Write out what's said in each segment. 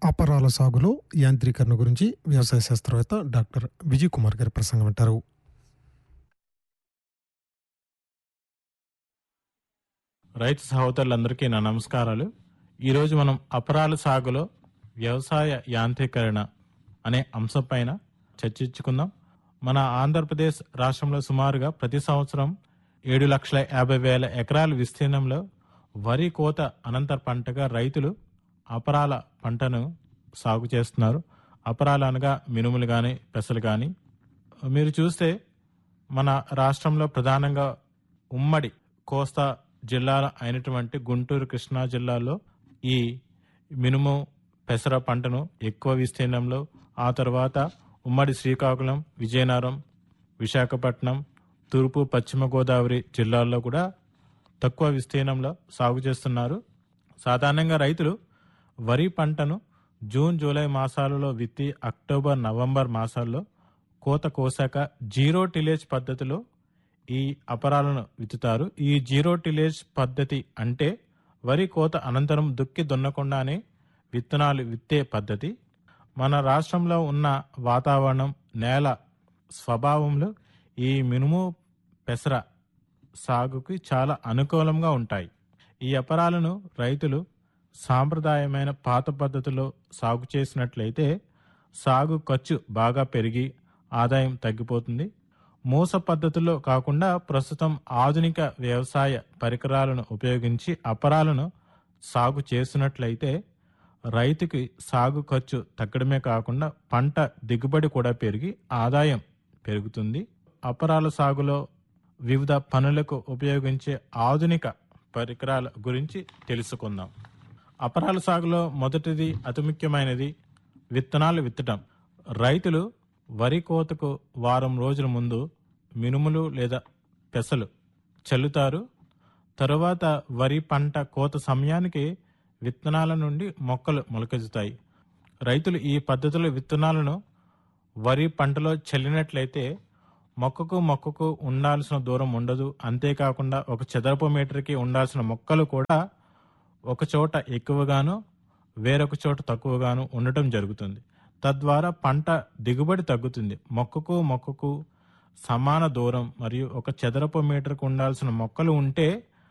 అపరాల సాగులో యాంత్రీకరణ గురించి వ్యవసాయ శాస్త్రవేత్త డాక్టర్ విజయ్ కుమార్ గారి ప్రసంగం వింటారు రైతు సహోదరులందరికీ నా నమస్కారాలు ఈరోజు మనం అపరాల సాగులో వ్యవసాయ యాంత్రీకరణ అనే అంశంపైన చర్చించుకుందాం మన ఆంధ్రప్రదేశ్ రాష్ట్రంలో సుమారుగా ప్రతి సంవత్సరం ఏడు లక్షల యాభై వేల ఎకరాల విస్తీర్ణంలో వరి కోత అనంతర పంటగా రైతులు అపరాల పంటను సాగు చేస్తున్నారు అపరాలు అనగా మినుములు కానీ పెసలు కానీ మీరు చూస్తే మన రాష్ట్రంలో ప్రధానంగా ఉమ్మడి కోస్తా జిల్లాల అయినటువంటి గుంటూరు కృష్ణా జిల్లాలో ఈ మినుము పెసర పంటను ఎక్కువ విస్తీర్ణంలో ఆ తర్వాత ఉమ్మడి శ్రీకాకుళం విజయనగరం విశాఖపట్నం తూర్పు పశ్చిమ గోదావరి జిల్లాల్లో కూడా తక్కువ విస్తీర్ణంలో సాగు చేస్తున్నారు సాధారణంగా రైతులు వరి పంటను జూన్ జూలై మాసాలలో విత్తి అక్టోబర్ నవంబర్ మాసాల్లో కోత కోసాక జీరో టిలేజ్ పద్ధతిలో ఈ అపరాలను విత్తుతారు ఈ జీరో టిలేజ్ పద్ధతి అంటే వరి కోత అనంతరం దుక్కి దున్నకుండానే విత్తనాలు విత్తే పద్ధతి మన రాష్ట్రంలో ఉన్న వాతావరణం నేల స్వభావంలో ఈ మినుము పెసర సాగుకి చాలా అనుకూలంగా ఉంటాయి ఈ అపరాలను రైతులు సాంప్రదాయమైన పాత పద్ధతిలో సాగు చేసినట్లయితే సాగు ఖర్చు బాగా పెరిగి ఆదాయం తగ్గిపోతుంది మూస పద్ధతిలో కాకుండా ప్రస్తుతం ఆధునిక వ్యవసాయ పరికరాలను ఉపయోగించి అపరాలను సాగు చేసినట్లయితే రైతుకి సాగు ఖర్చు తగ్గడమే కాకుండా పంట దిగుబడి కూడా పెరిగి ఆదాయం పెరుగుతుంది అపరాల సాగులో వివిధ పనులకు ఉపయోగించే ఆధునిక పరికరాల గురించి తెలుసుకుందాం అపరాల సాగులో మొదటిది అతి ముఖ్యమైనది విత్తనాలు విత్తడం రైతులు వరి కోతకు వారం రోజుల ముందు మినుములు లేదా పెసలు చల్లుతారు తరువాత వరి పంట కోత సమయానికి విత్తనాల నుండి మొక్కలు మొలకెత్తుతాయి రైతులు ఈ పద్ధతిలో విత్తనాలను వరి పంటలో చల్లినట్లయితే మొక్కకు మొక్కకు ఉండాల్సిన దూరం ఉండదు అంతేకాకుండా ఒక చదరపు మీటర్కి ఉండాల్సిన మొక్కలు కూడా ఒక చోట ఎక్కువగాను వేరొక చోట తక్కువగాను ఉండటం జరుగుతుంది తద్వారా పంట దిగుబడి తగ్గుతుంది మొక్కకు మొక్కకు సమాన దూరం మరియు ఒక చదరపు మీటర్కు ఉండాల్సిన మొక్కలు ఉంటే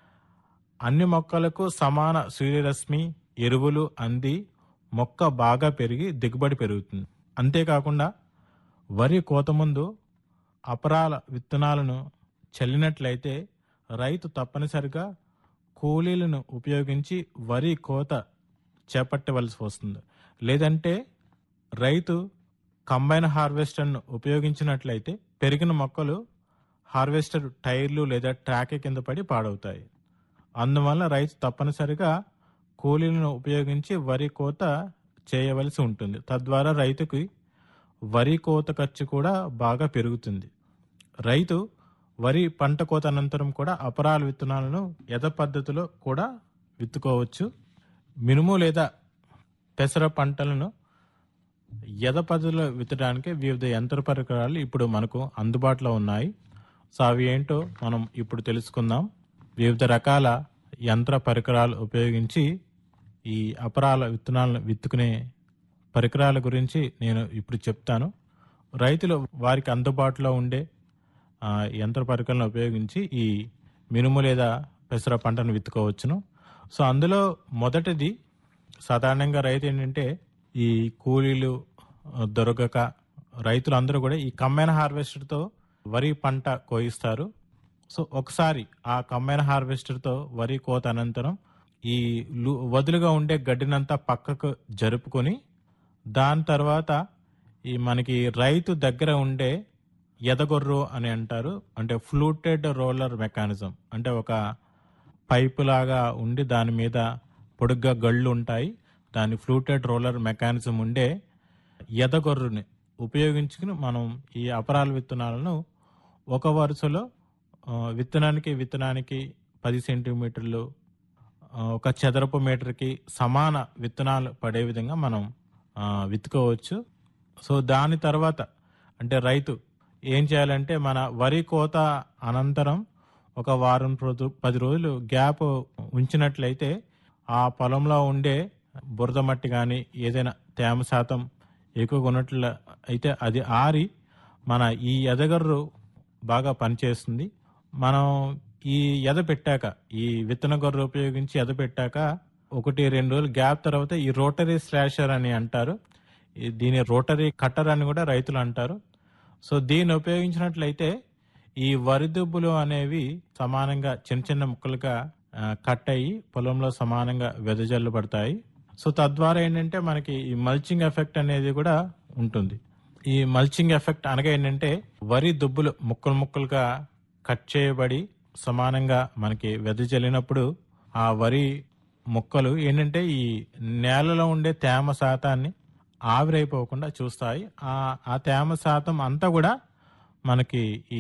అన్ని మొక్కలకు సమాన సూర్యరశ్మి ఎరువులు అంది మొక్క బాగా పెరిగి దిగుబడి పెరుగుతుంది అంతేకాకుండా వరి కోత ముందు అపరాల విత్తనాలను చల్లినట్లయితే రైతు తప్పనిసరిగా కూలీలను ఉపయోగించి వరి కోత చేపట్టవలసి వస్తుంది లేదంటే రైతు కంబైన్ హార్వెస్టర్ను ఉపయోగించినట్లయితే పెరిగిన మొక్కలు హార్వెస్టర్ టైర్లు లేదా ట్రాక్ కింద పడి పాడవుతాయి అందువల్ల రైతు తప్పనిసరిగా కూలీలను ఉపయోగించి వరి కోత చేయవలసి ఉంటుంది తద్వారా రైతుకి వరి కోత ఖర్చు కూడా బాగా పెరుగుతుంది రైతు వరి పంట కోత అనంతరం కూడా అపరాల విత్తనాలను యథ పద్ధతిలో కూడా విత్తుకోవచ్చు మినుము లేదా పెసర పంటలను యథ పద్ధతిలో విత్తడానికి వివిధ యంత్ర పరికరాలు ఇప్పుడు మనకు అందుబాటులో ఉన్నాయి సో అవి ఏంటో మనం ఇప్పుడు తెలుసుకుందాం వివిధ రకాల యంత్ర పరికరాలు ఉపయోగించి ఈ అపరాల విత్తనాలను విత్తుకునే పరికరాల గురించి నేను ఇప్పుడు చెప్తాను రైతులు వారికి అందుబాటులో ఉండే ఆ, యంత్ర పరికరాలను ఉపయోగించి ఈ మినుము లేదా పెసర పంటను విత్తుకోవచ్చును సో అందులో మొదటిది సాధారణంగా రైతు ఏంటంటే ఈ కూలీలు ఆ, దొరకక రైతులందరూ కూడా ఈ కమ్మైన హార్వెస్టర్తో వరి పంట కోయిస్తారు సో ఒకసారి ఆ కమ్మైన హార్వెస్టర్తో వరి కోత అనంతరం ఈ లు- వదులుగా ఉండే గడ్డినంతా పక్కకు జరుపుకొని దాని తర్వాత ఈ మనకి రైతు దగ్గర ఉండే ఎదగొర్రు అని అంటారు అంటే ఫ్లూటెడ్ రోలర్ మెకానిజం అంటే ఒక పైపు లాగా ఉండి దాని మీద పొడుగ్గా గళ్ళు ఉంటాయి దాని ఫ్లూటెడ్ రోలర్ మెకానిజం ఉండే ఎదగొర్రుని ఉపయోగించుకుని మనం ఈ అపరాల విత్తనాలను ఒక వరుసలో ఆ, విత్తనానికి విత్తనానికి పది సెంటీమీటర్లు ఆ, ఒక చదరపు మీటర్కి సమాన విత్తనాలు పడే విధంగా మనం ఆ, విత్తుకోవచ్చు సో దాని తర్వాత అంటే రైతు ఏం చేయాలంటే మన వరి కోత అనంతరం ఒక వారం రోజు పది రోజులు గ్యాప్ ఉంచినట్లయితే ఆ పొలంలో ఉండే బురద మట్టి కానీ ఏదైనా తేమ శాతం ఎక్కువగా ఉన్నట్లు అయితే అది ఆరి మన ఈ ఎదగర్రు బాగా పనిచేస్తుంది మనం ఈ ఎద పెట్టాక ఈ విత్తన గొర్రె ఉపయోగించి ఎద పెట్టాక ఒకటి రెండు రోజులు గ్యాప్ తర్వాత ఈ రోటరీ స్లాషర్ అని అంటారు ఈ- దీని రోటరీ కట్టర్ అని కూడా రైతులు అంటారు సో దీన్ని ఉపయోగించినట్లయితే ఈ వరి దుబ్బులు అనేవి సమానంగా చిన్న చిన్న ముక్కలుగా ఆ, కట్ అయ్యి పొలంలో సమానంగా వెదజల్లు పడతాయి సో తద్వారా ఏంటంటే మనకి ఈ మల్చింగ్ ఎఫెక్ట్ అనేది కూడా ఉంటుంది ఈ మల్చింగ్ ఎఫెక్ట్ అనగా ఏంటంటే వరి దుబ్బులు ముక్కలు ముక్కలుగా కట్ చేయబడి సమానంగా మనకి వెదజల్లినప్పుడు ఆ వరి మొక్కలు ఏంటంటే ఈ నేలలో ఉండే తేమ శాతాన్ని ఆవిరైపోకుండా చూస్తాయి ఆ ఆ తేమ శాతం అంతా కూడా మనకి ఈ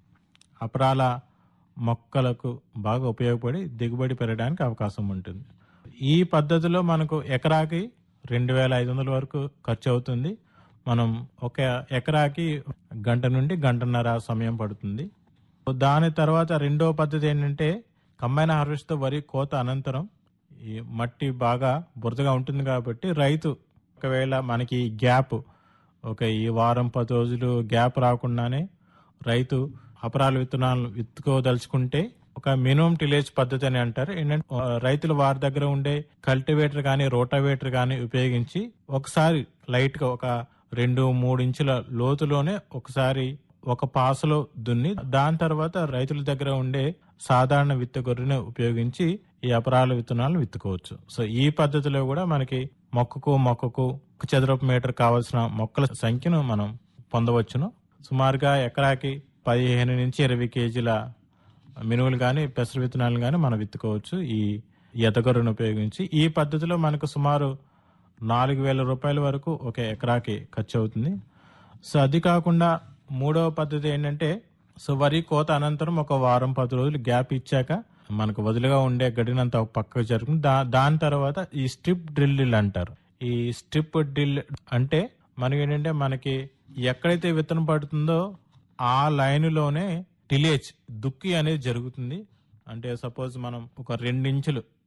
అపరాల మొక్కలకు బాగా ఉపయోగపడి దిగుబడి పెరగడానికి అవకాశం ఉంటుంది ఈ పద్ధతిలో మనకు ఎకరాకి రెండు వేల ఐదు వందల వరకు ఖర్చు అవుతుంది మనం ఒక ఎకరాకి గంట నుండి గంటన్నర సమయం పడుతుంది దాని తర్వాత రెండో పద్ధతి ఏంటంటే కంబైన్ హార్వెస్ట్ వరి కోత అనంతరం ఈ మట్టి బాగా బురదగా ఉంటుంది కాబట్టి రైతు ఒకవేళ మనకి ఈ గ్యాప్ ఒక ఈ వారం పది రోజులు గ్యాప్ రాకుండానే రైతు అపరాల విత్తనాలు విత్తుకోదలుచుకుంటే ఒక మినిమం టిలేజ్ పద్ధతి అని అంటారు ఏంటంటే ఆ, రైతులు వారి దగ్గర ఉండే కల్టివేటర్ కానీ రోటావేటర్ కానీ ఉపయోగించి ఒకసారి లైట్ గా ఒక రెండు మూడు ఇంచుల లోతులోనే ఒకసారి ఒక పాసలో దున్ని దాని తర్వాత రైతుల దగ్గర ఉండే సాధారణ విత్త గొర్రెని ఉపయోగించి ఈ అపరాల విత్తనాలను విత్తుకోవచ్చు సో ఈ పద్ధతిలో కూడా మనకి మొక్కకు మొక్కకు ఒక చదరపు మీటర్ కావాల్సిన మొక్కల సంఖ్యను మనం పొందవచ్చును సుమారుగా ఎకరాకి పదిహేను నుంచి ఇరవై కేజీల మినువులు కానీ పెసర విత్తనాలు కానీ మనం విత్తుకోవచ్చు ఈ ఎదగొర్రెను ఉపయోగించి ఈ పద్ధతిలో మనకు సుమారు నాలుగు వేల రూపాయల వరకు ఒక ఎకరాకి ఖర్చు అవుతుంది సో అది కాకుండా మూడవ పద్ధతి ఏంటంటే సో వరి కోత అనంతరం ఒక వారం పది రోజులు గ్యాప్ ఇచ్చాక మనకు వదులుగా ఉండే గడినంత ఒక పక్కకు జరుగుతుంది దా దాని తర్వాత ఈ స్ట్రిప్ డ్రిల్ అంటారు ఈ స్ట్రిప్ డ్రిల్ అంటే మనకి ఏంటంటే మనకి ఎక్కడైతే విత్తనం పడుతుందో ఆ లైన్లోనే టిలేజ్ దుక్కి అనేది జరుగుతుంది అంటే సపోజ్ మనం ఒక రెండించులు